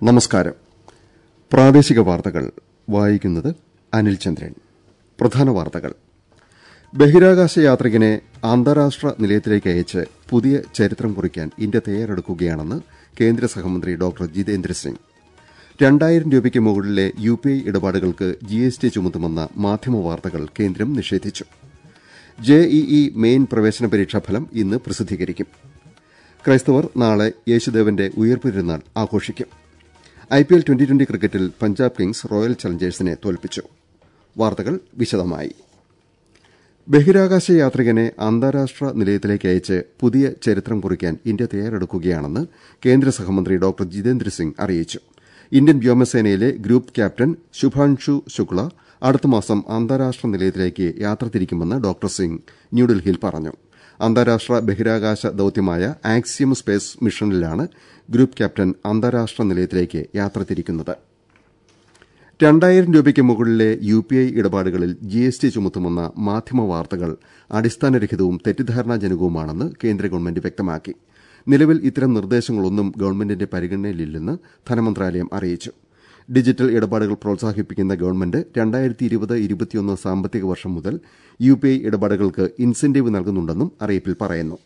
നമസ്കാരം പ്രാദേശിക വാർത്തകൾ വായിക്കുന്നത് അനിൽ ചന്ദ്രൻ പ്രധാന വാർത്തകൾ ബഹിരാകാശ യാത്രികനെ അന്താരാഷ്ട്ര നിലയത്തിലേക്ക് അയച്ച് പുതിയ ചരിത്രം കുറിക്കാൻ ഇന്ത്യ തയ്യാറെടുക്കുകയാണെന്ന് കേന്ദ്ര സഹമന്ത്രി ഡോക്ടർ ജിതേന്ദ്ര സിംഗ് രണ്ടായിരം രൂപയ്ക്ക് മുകളിലെ യു പി ഐ ഇടപാടുകൾക്ക് ജി എസ് ടി ചുമത്തുമെന്ന മാധ്യമ വാർത്തകൾ കേന്ദ്രം നിഷേധിച്ചു ജെഇഇ മെയിൻ പ്രവേശന പരീക്ഷാ ഫലം ഇന്ന് പ്രസിദ്ധീകരിക്കും ക്രൈസ്തവർ നാളെ യേശുദേവന്റെ ഉയർപ്പ് തിരുനാൾ ആഘോഷിക്കും ഐപിഎൽ ട്വന്റി ട്വന്റി ക്രിക്കറ്റിൽ പഞ്ചാബ് കിങ്സ് റോയൽ ചലഞ്ചേഴ്സിനെ തോൽപ്പിച്ചു വാർത്തകൾ വിശദമായി ബഹിരാകാശ യാത്രികനെ അന്താരാഷ്ട്ര നിലയത്തിലേക്ക് അയച്ച് പുതിയ ചരിത്രം കുറിക്കാൻ ഇന്ത്യ തയ്യാറെടുക്കുകയാണെന്ന് കേന്ദ്ര സഹമന്ത്രി ഡോക്ടർ ജിതേന്ദ്ര സിംഗ് അറിയിച്ചു ഇന്ത്യൻ വ്യോമസേനയിലെ ഗ്രൂപ്പ് ക്യാപ്റ്റൻ ശുഭാൻഷു ശുക്ല അടുത്ത മാസം അന്താരാഷ്ട്ര നിലയത്തിലേക്ക് യാത്ര തിരിക്കുമെന്ന് ഡോക്ടർ സിംഗ് ന്യൂഡൽഹിയിൽ പറഞ്ഞു അന്താരാഷ്ട്ര ബഹിരാകാശ ദൌത്യമായ ആക്സിയം സ്പേസ് മിഷനിലാണ് ഗ്രൂപ്പ് ക്യാപ്റ്റൻ അന്താരാഷ്ട്ര നിലയത്തിലേക്ക് യാത്ര തിരിക്കുന്നത് രണ്ടായിരം രൂപയ്ക്ക് മുകളിലെ യു പി ഐ ഇടപാടുകളിൽ ജി എസ് ടി ചുമത്തുമെന്ന മാധ്യമ വാർത്തകൾ അടിസ്ഥാനരഹിതവും തെറ്റിദ്ധാരണാജനകവുമാണെന്ന് കേന്ദ്ര ഗവൺമെന്റ് വ്യക്തമാക്കി നിലവിൽ ഇത്തരം നിർദ്ദേശങ്ങളൊന്നും ഗവൺമെന്റിന്റെ പരിഗണനയിലില്ലെന്ന് ധനമന്ത്രാലയം അറിയിച്ചു ഡിജിറ്റൽ ഇടപാടുകൾ പ്രോത്സാഹിപ്പിക്കുന്ന ഗവൺമെന്റ് രണ്ടായിരത്തി ഇരുപത് ഇരുപത്തിയൊന്ന് സാമ്പത്തിക വർഷം മുതൽ യു പി ഐ ഇടപാടുകൾക്ക് ഇൻസെന്റീവ് നൽകുന്നുണ്ടെന്നും അറിയിപ്പിൽ പറയുന്നു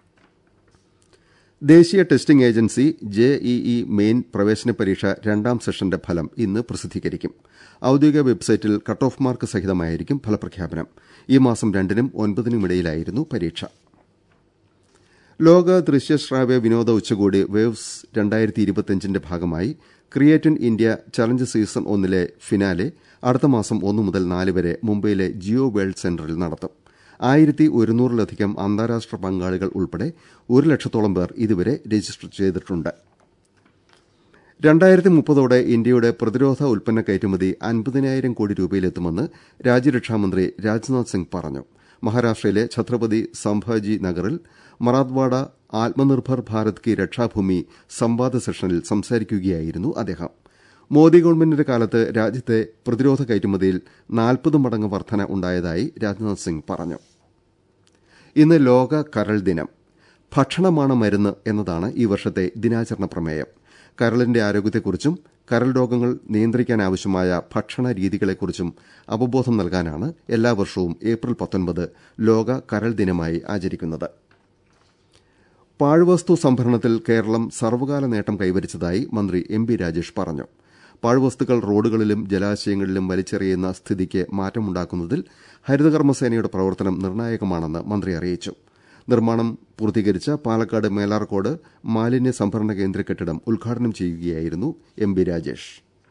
ദേശീയ ടെസ്റ്റിംഗ് ഏജൻസി ജെഇഇ മെയിൻ പ്രവേശന പരീക്ഷ രണ്ടാം സെഷന്റെ ഫലം ഇന്ന് പ്രസിദ്ധീകരിക്കും ഔദ്യോഗിക വെബ്സൈറ്റിൽ കട്ട് ഓഫ് മാർക്ക് സഹിതമായിരിക്കും ഫലപ്രഖ്യാപനം ഈ മാസം രണ്ടിനും ഒൻപതിനുമിടയിലായിരുന്നു പരീക്ഷ ലോക ദൃശ്യശ്രാവ്യ വിനോദ ഉച്ചകോടി വേവ്സ് രണ്ടായിരത്തി ഇരുപത്തിയഞ്ചിന്റെ ഭാഗമായി create in India challenge season ഒന്നിലെ ഫിനാലെ അടുത്ത മാസം ഒന്നു മുതൽ നാല് വരെ മുംബൈയിലെ ജിയോ വേൾഡ് സെന്ററിൽ നടത്തും ആയിരത്തി ഒരുന്നൂറിലധികം അന്താരാഷ്ട്ര പങ്കാളികൾ ഉൾപ്പെടെ ഒരു ലക്ഷത്തോളം പേർ ഇതുവരെ രജിസ്റ്റർ ചെയ്തിട്ടുണ്ട് രണ്ടായിരത്തി മുപ്പതോടെ ഇന്ത്യയുടെ പ്രതിരോധ ഉൽപ്പന്ന കയറ്റുമതി അൻപതിനായിരം കോടി രൂപയിലെത്തുമെന്ന് രാജ്യരക്ഷാമന്ത്രി രാജ്നാഥ് സിംഗ് പറഞ്ഞു മഹാരാഷ്ട്രയിലെ ഛത്രപതി സംഭാജി നഗറിൽ മറാത്വാഡ ആത്മനിർഭർ ഭാരത് കി രക്ഷാഭൂമി സംവാദ സെഷനിൽ സംസാരിക്കുകയായിരുന്നു അദ്ദേഹം മോദി ഗവൺമെന്റിന്റെ കാലത്ത് രാജ്യത്തെ പ്രതിരോധ കയറ്റുമതിയിൽ നാൽപ്പത് മടങ്ങ് വർധന ഉണ്ടായതായി രാജ്നാഥ് സിംഗ് പറഞ്ഞു ഇന്ന് ലോക കരൾ ദിനം ഭക്ഷണമാണ് മരുന്ന് എന്നതാണ് ഈ വർഷത്തെ ദിനാചരണ പ്രമേയം കരളിന്റെ ആരോഗ്യത്തെക്കുറിച്ചും കരൾ രോഗങ്ങൾ നിയന്ത്രിക്കാനാവശ്യമായ ഭക്ഷണ രീതികളെക്കുറിച്ചും അവബോധം നൽകാനാണ് എല്ലാ വർഷവും ഏപ്രിൽ പത്തൊൻപത് ലോക കരൾ ദിനമായി ആചരിക്കുന്നത് പാഴ്വസ്തു സംഭരണത്തിൽ കേരളം സർവകാല നേട്ടം കൈവരിച്ചതായി മന്ത്രി എം ബി രാജേഷ് പറഞ്ഞു പാഴ്വസ്തുക്കൾ റോഡുകളിലും ജലാശയങ്ങളിലും വലിച്ചെറിയുന്ന സ്ഥിതിക്ക് മാറ്റമുണ്ടാക്കുന്നതിൽ ഹരിതകർമ്മസേനയുടെ പ്രവർത്തനം നിർണായകമാണെന്ന് മന്ത്രി അറിയിച്ചു നിർമ്മാണം പൂർത്തീകരിച്ച പാലക്കാട് മേലാർക്കോട് മാലിന്യ സംഭരണ കേന്ദ്ര കെട്ടിടം ഉദ്ഘാടനം ചെയ്യുകയായിരുന്നു എം ബി രാജേഷ്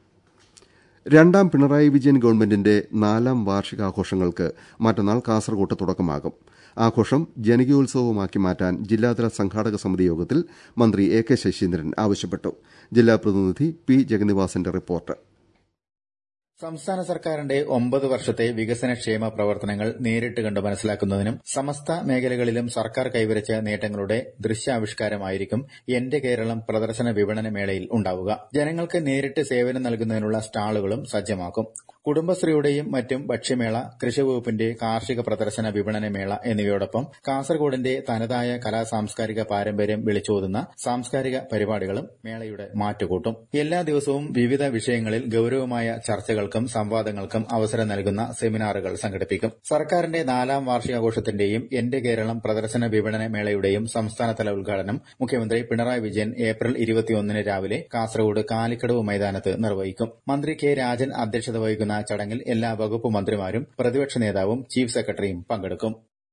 രണ്ടാം പിണറായി വിജയൻ ഗവൺമെന്റിന്റെ നാലാം വാർഷികാഘോഷങ്ങൾക്ക് മറ്റന്നാൾ കാസർകോട്ട് തുടക്കമാകും ആഘോഷം ജനകീയോത്സവമാക്കി മാറ്റാൻ ജില്ലാതല സംഘാടക സമിതി യോഗത്തിൽ മന്ത്രി എ കെ ശശീന്ദ്രൻ ആവശ്യപ്പെട്ടു ജില്ലാ പ്രതിനിധി പി ജഗന്നിവാസന്റെ റിപ്പോർട്ട് സംസ്ഥാന സർക്കാരിന്റെ ഒമ്പത് വർഷത്തെ വികസനക്ഷേമ പ്രവർത്തനങ്ങൾ നേരിട്ട് കണ്ട് മനസ്സിലാക്കുന്നതിനും സമസ്ത മേഖലകളിലും സർക്കാർ കൈവരിച്ച നേട്ടങ്ങളുടെ ദൃശ്യാവിഷ്കാരമായിരിക്കും എന്റെ കേരളം പ്രദർശന വിപണന മേളയിൽ ഉണ്ടാവുക ജനങ്ങൾക്ക് നേരിട്ട് സേവനം നൽകുന്നതിനുള്ള സ്റ്റാളുകളും സജ്ജമാക്കും കുടുംബശ്രീയുടെയും മറ്റും ഭക്ഷ്യമേള കൃഷിവകുപ്പിന്റെ കാർഷിക പ്രദർശന വിപണന മേള എന്നിവയോടൊപ്പം കാസർഗോഡിന്റെ തനതായ കലാ സാംസ്കാരിക പാരമ്പര്യം വിളിച്ചോതുന്ന സാംസ്കാരിക പരിപാടികളും മേളയുടെ മാറ്റുകൂട്ടും എല്ലാ ദിവസവും വിവിധ വിഷയങ്ങളിൽ ഗൌരവമായ ചർച്ചകൾക്കും സംവാദങ്ങൾക്കും അവസരം നൽകുന്ന സെമിനാറുകൾ സംഘടിപ്പിക്കും സർക്കാരിന്റെ നാലാം വാർഷികാഘോഷത്തിന്റെയും എന്റെ കേരളം പ്രദർശന വിപണന മേളയുടെയും സംസ്ഥാനതല ഉദ്ഘാടനം മുഖ്യമന്ത്രി പിണറായി വിജയൻ ഏപ്രിൽ ഇരുപത്തിയൊന്നിന് രാവിലെ കാസർഗോഡ് കാലിക്കടവ് മൈതാനത്ത് നിർവഹിക്കും മന്ത്രി കെ രാജൻ അധ്യക്ഷത വഹിക്കുന്ന ചടങ്ങിൽ എല്ലാ വകുപ്പ് മന്ത്രിമാരും പ്രതിപക്ഷ നേതാവും ചീഫ് സെക്രട്ടറിയും പങ്കെടുക്കും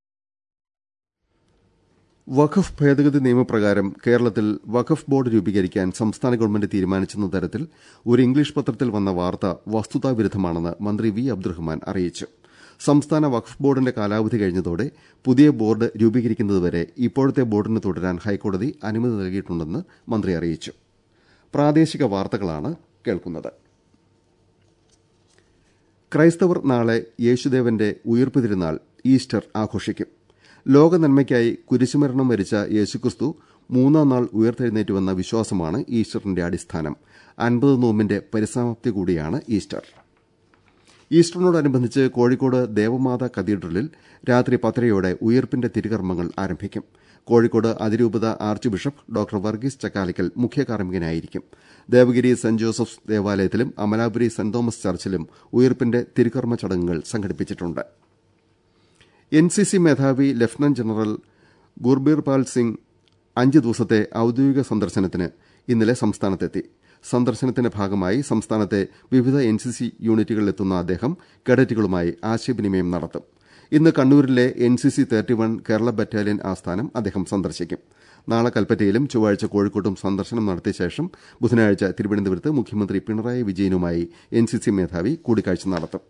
വഖഫ് ഭേദഗതി നിയമപ്രകാരം കേരളത്തിൽ വഖഫ് ബോർഡ് രൂപീകരിക്കാൻ സംസ്ഥാന ഗവൺമെന്റ് തീരുമാനിച്ചെന്ന തരത്തിൽ ഒരു ഇംഗ്ലീഷ് പത്രത്തിൽ വന്ന വാർത്ത വസ്തുതാവിരുദ്ധമാണെന്ന് മന്ത്രി വി അബ്ദുറഹ്മാൻ അറിയിച്ചു സംസ്ഥാന വഖഫ് ബോർഡിന്റെ കാലാവധി കഴിഞ്ഞതോടെ പുതിയ ബോർഡ് രൂപീകരിക്കുന്നതുവരെ ഇപ്പോഴത്തെ ബോർഡിന് തുടരാൻ ഹൈക്കോടതി അനുമതി നൽകിയിട്ടുണ്ടെന്ന് മന്ത്രി അറിയിച്ചു പ്രാദേശിക വാർത്തകളാണ് കേൾക്കുന്നത് ക്രൈസ്തവർ നാളെ യേശുദേവന്റെ ഉയർപ്പ് തിരുനാൾ ഈസ്റ്റർ ആഘോഷിക്കും ലോക നന്മയ്ക്കായി കുരിശുമരണം വരിച്ച യേശുക്രിസ്തു മൂന്നാം നാൾ ഉയർത്തെഴുന്നേറ്റുവെന്ന വിശ്വാസമാണ് ഈസ്റ്ററിന്റെ അടിസ്ഥാനം അൻപത് നോമ്പിന്റെ പരിസമാപ്തി കൂടിയാണ് ഈസ്റ്റർ ഈസ്റ്ററിനോടനുബന്ധിച്ച് കോഴിക്കോട് ദേവമാത കത്തീഡ്രലിൽ രാത്രി പത്തരയോടെ ഉയർപ്പിന്റെ തിരുകർമ്മങ്ങൾ ആരംഭിക്കും കോഴിക്കോട് അതിരൂപത archbishop doctor Varghese Chakkalakkal മുഖ്യ കാർമ്മികനായിരിക്കും ദേവഗിരി സെന്റ് ജോസഫ്സ് ദേവാലയത്തിലും അമലാപുരി സെന്റ് തോമസ് ചർച്ചിലും ഉയർപ്പിന്റെ തിരുകർമ്മ ചടങ്ങുകൾ സംഘടിപ്പിച്ചിട്ടുണ്ട് എൻ സി സി മേധാവി ലഫ്റ്റനന്റ് ജനറൽ ഗുർബീർപാൽ സിംഗ് അഞ്ച് ദിവസത്തെ ഔദ്യോഗിക സന്ദർശനത്തിന് ഇന്നലെ സംസ്ഥാനത്തെത്തി സന്ദർശനത്തിന്റെ ഭാഗമായി സംസ്ഥാനത്തെ വിവിധ എൻ സി സി യൂണിറ്റുകളിലെത്തുന്ന അദ്ദേഹം കേഡറ്റുകളുമായി ആശയവിനിമയം നടത്തും ഇന്ന് കണ്ണൂരിലെ N C C thirty one Kerala battalion ആസ്ഥാനം അദ്ദേഹം സന്ദർശിക്കും നാളെ കൽപ്പറ്റയിലും ചൊവ്വാഴ്ച കോഴിക്കോട്ടും സന്ദർശനം നടത്തിയ ശേഷം ബുധനാഴ്ച തിരുവനന്തപുരത്ത് മുഖ്യമന്ത്രി പിണറായി വിജയനുമായി എൻ സി സി മേധാവി കൂടിക്കാഴ്ച നടത്തും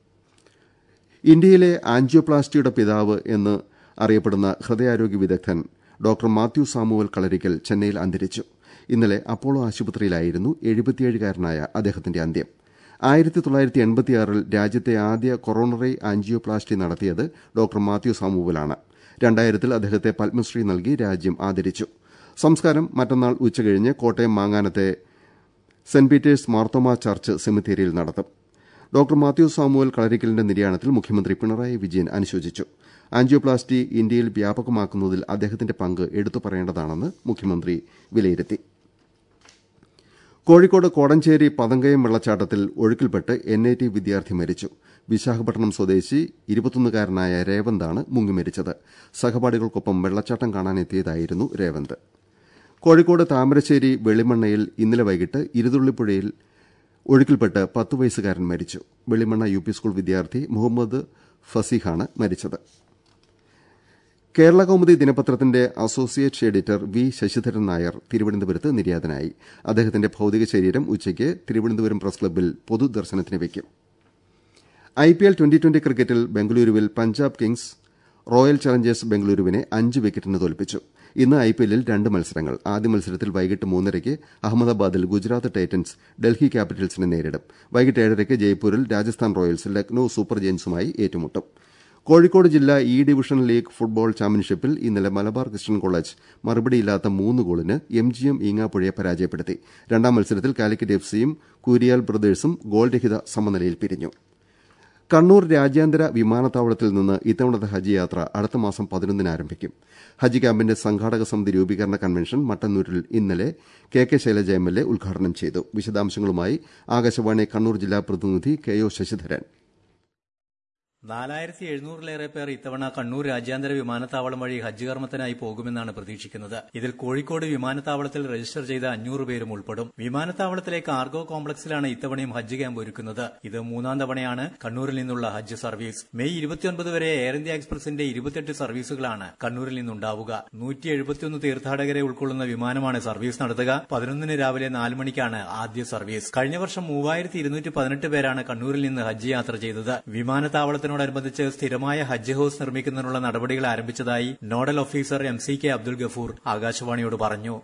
ഇന്ത്യയിലെ ആൻജിയോപ്ലാസ്റ്റിയുടെ പിതാവ് എന്ന് അറിയപ്പെടുന്ന ഹൃദയാരോഗ്യ വിദഗ്ധൻ ഡോക്ടർ മാത്യു സാമുവൽ കളരിക്കൽ ചെന്നൈയിൽ അന്തരിച്ചു ഇന്നലെ അപ്പോളോ ആശുപത്രിയിലായിരുന്നു എഴുപത്തിയേഴുകാരനായ അദ്ദേഹത്തിന്റെ അന്ത്യം ആയിരത്തി തൊള്ളായിരത്തി എൺപത്തിയാറിൽ രാജ്യത്തെ ആദ്യ കൊറോണറി ആൻജിയോപ്ലാസ്റ്റി നടത്തിയത് ഡോക്ടർ മാത്യു സാമുവലാണ് രണ്ടായിരത്തിൽ അദ്ദേഹത്തെ പത്മശ്രീ നൽകി രാജ്യം ആദരിച്ചു സംസ്കാരം മറ്റന്നാൾ ഉച്ചകഴിഞ്ഞ് കോട്ടയം മാങ്ങാനത്തെ സെന്റ് പീറ്റേഴ്സ് മാർത്തോമ ചർച്ച് സെമിത്തേരിയിൽ നടത്തും ഡോക്ടർ മാത്യു സാമുവൽ കളരിക്കലിന്റെ നിര്യാണത്തിൽ മുഖ്യമന്ത്രി പിണറായി വിജയൻ അനുശോചിച്ചു ആൻജിയോപ്ലാസ്റ്റി ഇന്ത്യയിൽ വ്യാപകമാക്കുന്നതിൽ അദ്ദേഹത്തിന്റെ പങ്ക് എടുത്തു പറയേണ്ടതാണെന്ന് മുഖ്യമന്ത്രി വിലയിരുത്തി കോഴിക്കോട് കോടഞ്ചേരി പതങ്കയം വെള്ളച്ചാട്ടത്തിൽ ഒഴുക്കിൽപ്പെട്ട് എൻ ഐ ടി വിദ്യാർത്ഥി മരിച്ചു വിശാഖപട്ടണം സ്വദേശി ഇരുപത്തൊന്നുകാരനായ രേവന്താണ് മുങ്ങി മരിച്ചത് സഹപാഠികൾക്കൊപ്പം വെള്ളച്ചാട്ടം കാണാനെത്തിയതായിരുന്നു രേവന്ത് കോഴിക്കോട് താമരശ്ശേരി വെളിമണ്ണയിൽ ഇന്നലെ വൈകിട്ട് ഇരുതുള്ളിപ്പുഴയിൽ ഒഴുക്കിൽപ്പെട്ട് പത്ത് വയസ്സുകാരൻ മരിച്ചു വെളിമണ്ണ യു പി സ്കൂൾ വിദ്യാർത്ഥി മുഹമ്മദ് ഫസീഹാണ് മരിച്ചത് കേരള കൗമുദി ദിനപത്രത്തിന്റെ associate editor V Sasidharan Nair തിരുവനന്തപുരത്ത് നിര്യാതനായി അദ്ദേഹത്തിന്റെ ഭൌതിക ശരീരം ഉച്ചയ്ക്ക് തിരുവനന്തപുരം പ്രസ് ക്ലബ്ബിൽ പൊതുദർശനത്തിന് വയ്ക്കും I P L twenty twenty ക്രിക്കറ്റിൽ ബംഗളൂരുവിൽ പഞ്ചാബ് കിങ്സ് റോയൽ ചലഞ്ചേഴ്സ് ബംഗളൂരുവിനെ അഞ്ച് വിക്കറ്റിന് തോൽപ്പിച്ചു ഇന്ന് ഐ പി എല്ലിൽ രണ്ട് മത്സരങ്ങൾ ആദ്യ മത്സരത്തിൽ വൈകിട്ട് മൂന്നരയ്ക്ക് അഹമ്മദാബാദിൽ ഗുജറാത്ത് ടൈറ്റൻസ് ഡൽഹി ക്യാപിറ്റൽസിനെ നേരിടും വൈകിട്ട് ഏഴരയ്ക്ക് ജയ്പൂരിൽ രാജസ്ഥാൻ റോയൽസ് ലക്നൌ സൂപ്പർ ജയൻസുമായി ഏറ്റുമുട്ടും കോഴിക്കോട് ജില്ലാ ഇ ഡിവിഷൻ ലീഗ് ഫുട്ബോൾ ചാമ്പ്യൻഷിപ്പിൽ ഇന്നലെ മലബാർ ക്രിസ്ത്യൻ കോളേജ് മറുപടിയില്ലാത്ത മൂന്ന് ഗോളിന് എം ജി എം ഈങ്ങാപ്പുഴയെ പരാജയപ്പെടുത്തി രണ്ടാം മത്സരത്തിൽ കാലിക്കറ്റ് എഫ് സിയും കൂരിയാൽ ബ്രദേഴ്സും ഗോൾരഹിത സമനിലയിൽ പിരിഞ്ഞു കണ്ണൂർ രാജ്യാന്തര വിമാനത്താവളത്തിൽ നിന്ന് ഇത്തവണത്തെ ഹജ്ജ് യാത്ര അടുത്ത മാസം പതിനൊന്നിന് ആരംഭിക്കും ഹജ്ജ് ക്യാമ്പിന്റെ സംഘാടക സമിതി രൂപീകരണ കൺവെൻഷൻ മട്ടന്നൂരിൽ ഇന്നലെ K K Shailaja M L A ഉദ്ഘാടനം ചെയ്തു വിശദാംശങ്ങളുമായി ആകാശവാണി കണ്ണൂർ ജില്ലാ പ്രതിനിധി കെ ഒ ശശിധരൻ നാലായിരത്തി എഴുന്നൂറിലേറെ പേർ ഇത്തവണ കണ്ണൂർ രാജ്യാന്തര വിമാനത്താവളം വഴി ഹജ്ജ് കർമ്മത്തിനായി പോകുമെന്നാണ് പ്രതീക്ഷിക്കുന്നത് ഇതിൽ കോഴിക്കോട് വിമാനത്താവളത്തിൽ രജിസ്റ്റർ ചെയ്ത അഞ്ഞൂറ് പേരും ഉൾപ്പെടും വിമാനത്താവളത്തിലെ കാർഗോ കോംപ്ലക്സിലാണ് ഇത്തവണയും ഹജ്ജ് ക്യാമ്പ് ഒരുക്കുന്നത് ഇത് മൂന്നാം തവണയാണ് കണ്ണൂരിൽ നിന്നുള്ള ഹജ്ജ് സർവീസ് മെയ് ഇരുപത്തിയൊൻപത് വരെ എയർ ഇന്ത്യ എക്സ്പ്രസിന്റെ ഇരുപത്തിയെട്ട് സർവീസുകളാണ് കണ്ണൂരിൽ നിന്നുണ്ടാവുക നൂറ്റി എഴുപത്തിയൊന്ന് തീർത്ഥാടകരെ ഉൾക്കൊള്ളുന്ന വിമാനമാണ് സർവീസ് നടത്തുക പതിനൊന്നിന് രാവിലെ നാല് മണിക്കാണ് ആദ്യ സർവീസ് കഴിഞ്ഞ വർഷം മൂവായിരത്തി ഇരുന്നൂറ്റി പതിനെട്ട് പേരാണ് കണ്ണൂരിൽ നിന്ന് ഹജ്ജ് യാത്ര ചെയ്തത് വിമാനത്താവളത്തിന് ോടനുബന്ധിച്ച് സ്ഥിരമായ ഹജ്ജ് ഹൌസ് നിർമ്മിക്കുന്നതിനുള്ള നടപടികൾ ആരംഭിച്ചതായി nodal officer M C K Abdul Gafoor ആകാശവാണിയോട് പറഞ്ഞു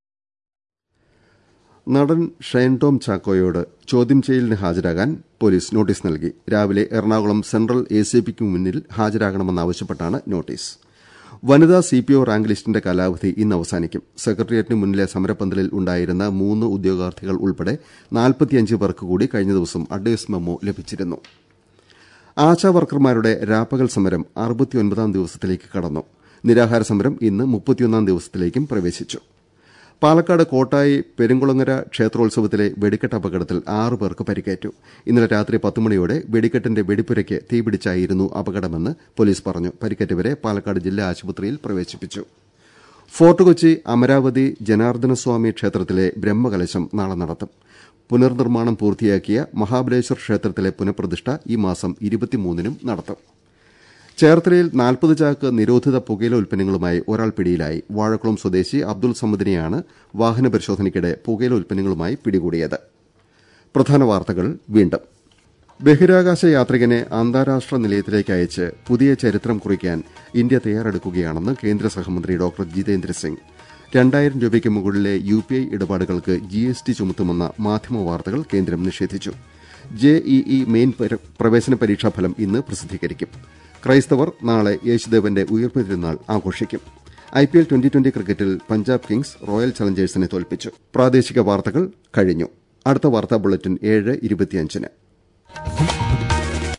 നടൻ ഷൈൻ ടോം ചാക്കോയോട് ചോദ്യം ചെയ്യലിന് ഹാജരാകാൻ പോലീസ് നോട്ടീസ് നൽകി രാവിലെ എറണാകുളം സെൻട്രൽ എ സി പിക്ക് മുന്നിൽ ഹാജരാകണമെന്നാവശ്യപ്പെട്ടാണ് നോട്ടീസ് വനിതാ സി പി ഒ റാങ്ക് ലിസ്റ്റിന്റെ കാലാവധി ഇന്ന് അവസാനിക്കും സെക്രട്ടേറിയറ്റിന് മുന്നിലെ സമരപ്പന്തലിൽ ഉണ്ടായിരുന്ന മൂന്ന് ഉദ്യോഗാർത്ഥികൾ ഉൾപ്പെടെ നാൽപ്പത്തിയഞ്ച് പേർക്ക് കൂടി കഴിഞ്ഞ ദിവസം അഡ്വൈസ് മെമ്മോ ലഭിച്ചിരുന്നു ആശാ വർക്കർമാരുടെ രാപ്പകൽ സമരം അറുപത്തിയൊൻപതാം ദിവസത്തിലേക്ക് കടന്നു നിരാഹാര സമരം ഇന്ന് മുപ്പത്തിയൊന്നാം ദിവസത്തിലേക്കും പ്രവേശിച്ചു പാലക്കാട് കോട്ടായി പെരുങ്കുളങ്ങര ക്ഷേത്രോത്സവത്തിലെ വെടിക്കെട്ട് അപകടത്തിൽ ആറ് പേർക്ക് പരിക്കേറ്റു ഇന്നലെ രാത്രി പത്ത് മണിയോടെ വെടിക്കെട്ടിന്റെ വെടിപ്പുരയ്ക്ക് തീപിടിച്ചായിരുന്നു അപകടമെന്ന് പോലീസ് പറഞ്ഞു പരിക്കേറ്റവരെ പാലക്കാട് ജില്ലാ ആശുപത്രിയിൽ പ്രവേശിപ്പിച്ചു ഫോർട്ട് കൊച്ചി അമരാവതി ജനാർദ്ദനസ്വാമി ക്ഷേത്രത്തിലെ ബ്രഹ്മകലശം നാളെ നടത്തും പുനർനിർമ്മാണം പൂർത്തിയാക്കിയ മഹാബലേശ്വർ ക്ഷേത്രത്തിലെ പുനഃപ്രതിഷ്ഠ ഈ മാസം ഇരുപത്തിമൂന്നിനും നടത്തും ചേർത്തലയിൽ നാൽപ്പത് ചാക്ക് നിരോധിത പുകയില ഉൽപ്പന്നങ്ങളുമായി ഒരാൾ പിടിയിലായി വാഴക്കുളം സ്വദേശി അബ്ദുൾ സമദിനെയാണ് വാഹന പരിശോധനയ്ക്കിടെ പുകയില ഉൽപ്പന്നങ്ങളുമായി പിടികൂടിയത് പ്രധാന വാർത്തകൾ വീണ്ടും ബഹിരാകാശ യാത്രികനെ അന്താരാഷ്ട്ര നിലയത്തിലേക്ക് അയച്ച് പുതിയ ചരിത്രം കുറിക്കാൻ ഇന്ത്യ തയ്യാറെടുക്കുകയാണെന്ന് കേന്ദ്ര സഹമന്ത്രി ഡോക്ടർ ജിതേന്ദ്ര സിംഗ് രണ്ടായിരം രൂപയ്ക്ക് മുകളിലെ യു പി ഐ ഇടപാടുകൾക്ക് ജി എസ് ടി ചുമത്തുമെന്ന മാധ്യമ വാർത്തകൾ കേന്ദ്രം നിഷേധിച്ചു ജെഇഇ മെയിൻ പ്രവേശന പരീക്ഷാ ഫലം ഇന്ന് പ്രസിദ്ധീകരിക്കും ക്രൈസ്തവർ നാളെ യേശുദേവന്റെ ഉയർപ്പ് തിരുനാൾ ആഘോഷിക്കും I P L twenty twenty ക്രിക്കറ്റിൽ പഞ്ചാബ് കിങ്സ് റോയൽ ചലഞ്ചേഴ്സിനെ തോൽപ്പിച്ചു പ്രാദേശിക വാർത്തകൾ കഴിഞ്ഞു അടുത്ത വാർത്താ ബുള്ളറ്റിൻ ഏഴ് ഇരുപത്തിയഞ്ചിന്